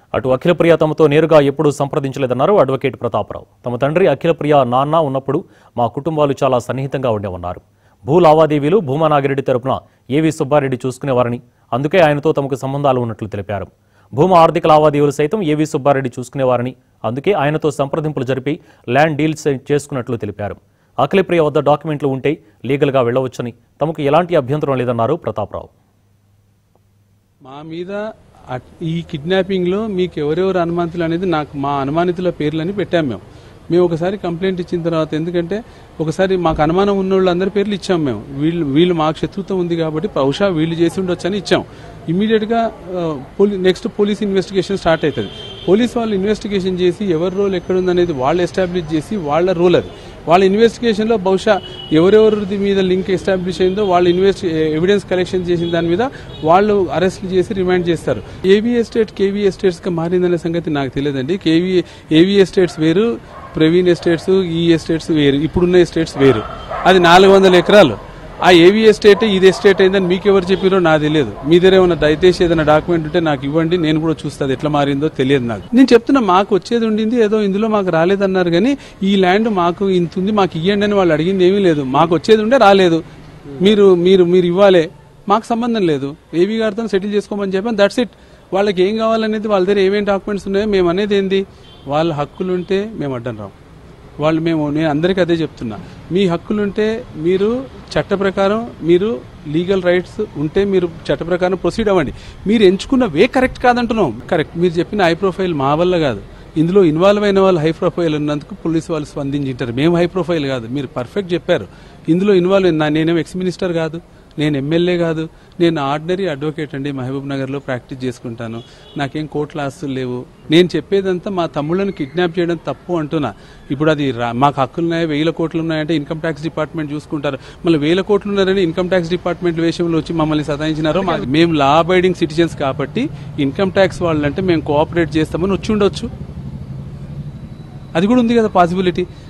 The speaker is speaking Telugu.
అటు అఖిలప్రియ తమతో నేరుగా ఎప్పుడూ సంప్రదించలేదన్నారు అడ్వకేట్ ప్రతాపరావు తమ తండ్రి అఖిలప్రియ నాన్న ఉన్నప్పుడు మా కుటుంబాలు చాలా సన్నిహితంగా ఉండేవన్నారు భూ లావాదేవీలు భూమా నాగిరెడ్డి తరపున ఏవి సుబ్బారెడ్డి చూసుకునేవారని అందుకే ఆయనతో తమకు సంబంధాలు ఉన్నట్లు తెలిపారు భూమా ఆర్థిక లావాదేవీలు సైతం ఏవి సుబ్బారెడ్డి చూసుకునేవారని అందుకే ఆయనతో సంప్రదింపులు జరిపి ల్యాండ్ డీల్స్ చేసుకున్నట్లు తెలిపారు అఖిలప్రియ వద్ద డాక్యుమెంట్లు ఉంటే లీగల్గా వెళ్ళవచ్చని తమకు ఎలాంటి అభ్యంతరం లేదన్నారు ప్రతాపరావు మా మీద అట్- ఈ కిడ్నాపింగ్ లో మీకు ఎవరెవరు అనుమానితులు అనేది నాకు మా అనుమానితుల పేర్లని పెట్టాం మేము మేము ఒకసారి కంప్లైంట్ ఇచ్చిన తర్వాత ఎందుకంటే ఒకసారి మాకు అనుమానం ఉన్న వాళ్ళందరి పేర్లు ఇచ్చాం మేము వీళ్ళు వీళ్ళు మాకు శత్రుత్వం ఉంది కాబట్టి బహుశా వీళ్ళు చేసి ఉండొచ్చు అని ఇచ్చాం ఇమీడియట్ గా పోలీ నెక్స్ట్ పోలీస్ ఇన్వెస్టిగేషన్ స్టార్ట్ అవుతుంది పోలీస్ వాళ్ళు ఇన్వెస్టిగేషన్ చేసి ఎవరి రోల్ ఎక్కడుందనేది వాళ్ళు ఎస్టాబ్లిష్ చేసి వాళ్ళ రోల్ అది వాళ్ళ ఇన్వెస్టిగేషన్ లో బహుశా ఎవరెవరిది మీద లింక్ ఎస్టాబ్లిష్ అయిందో వాళ్ళు ఇన్వెస్ట్ ఎవిడెన్స్ కలెక్షన్ చేసిన దాని మీద వాళ్ళు అరెస్ట్ చేసి రిమాండ్ చేస్తారు ఏవీ ఎస్టేట్ కేవీ ఎస్టేట్స్ గా మారిందనే సంగతి నాకు తెలియదండి కేవీ ఏవీ ఎస్టేట్స్ వేరు ప్రవీణ్ ఎస్టేట్స్ ఈ ఎస్టేట్స్ వేరు ఇప్పుడున్న ఎస్టేట్స్ వేరు అది నాలుగు వందల ఎకరాలు ఆ ఏవీ ఎస్టేట్ ఇది ఎస్టేట్ అయిందని మీకు ఎవరు చెప్పారో నాకు తెలియదు మీ దగ్గర ఏమైనా దయచేసి ఏదైనా డాక్యుమెంట్ ఉంటే నాకు ఇవ్వండి నేను కూడా చూస్తాను ఎట్లా మారిందో తెలియదు నాకు నేను చెప్తున్నా మాకు వచ్చేది ఉండింది ఏదో ఇందులో మాకు రాలేదన్నారు కానీ ఈ ల్యాండ్ మాకు ఇంత ఉంది మాకు ఇవ్వండి అని వాళ్ళు అడిగింది ఏమీ లేదు మాకు వచ్చేది ఉండే రాలేదు మీరు మీరు మీరు ఇవ్వాలే మాకు సంబంధం లేదు ఏవీ గారితో సెటిల్ చేసుకోమని చెప్పాను దట్స్ ఇట్ వాళ్ళకి ఏం కావాలనేది వాళ్ళ దగ్గర ఏమేమి డాక్యుమెంట్స్ ఉన్నాయో మేము అనేది ఏంది వాళ్ళ హక్కులు ఉంటే మేము అడ్డం రాం వాళ్ళు మేము నేను అందరికీ అదే చెప్తున్నా మీ హక్కులుంటే మీరు చట్ట ప్రకారం మీరు లీగల్ రైట్స్ ఉంటే మీరు చట్ట ప్రకారం ప్రొసీడ్ అవ్వండి మీరు ఎంచుకున్న వే కరెక్ట్ కాదంటున్నాం కరెక్ట్ మీరు చెప్పిన హై ప్రొఫైల్ మా వల్ల కాదు ఇందులో ఇన్వాల్వ్ అయిన వాళ్ళు హై ప్రొఫైల్ ఉన్నందుకు పోలీసు వాళ్ళు స్పందించారు మేము హై ప్రొఫైల్ కాదు మీరు పర్ఫెక్ట్ చెప్పారు ఇందులో ఇన్వాల్వ్ అయిన నేనేం ఎక్స్ మినిస్టర్ కాదు నేను ఎమ్మెల్యే కాదు నేను ఆర్డినరీ అడ్వకేట్ అండి మహబూబ్ నగర్లో ప్రాక్టీస్ చేసుకుంటాను నాకేం కోట్ల ఆస్తులు లేవు నేను చెప్పేదంతా మా తమ్ముళ్ళని కిడ్నాప్ చేయడం తప్పు అంటున్నా ఇప్పుడు అది రా- మాకు హక్కులు ఉన్నాయి వేల కోట్లు ఉన్నాయంటే ఇన్కమ్ ట్యాక్స్ డిపార్ట్మెంట్ చూసుకుంటారు మళ్ళీ వేల కోట్లు ఉన్నారని ఇన్కమ్ ట్యాక్స్ డిపార్ట్మెంట్ విషయంలో వచ్చి మమ్మల్ని సతాయించినారో మా- మేము లా అబైడింగ్ సిటిజన్స్ కాబట్టి ఇన్కమ్ ట్యాక్స్ వాళ్ళంటే మేము కోఆపరేట్ చేస్తామని వచ్చి ఉండొచ్చు అది కూడా ఉంది కదా పాసిబిలిటీ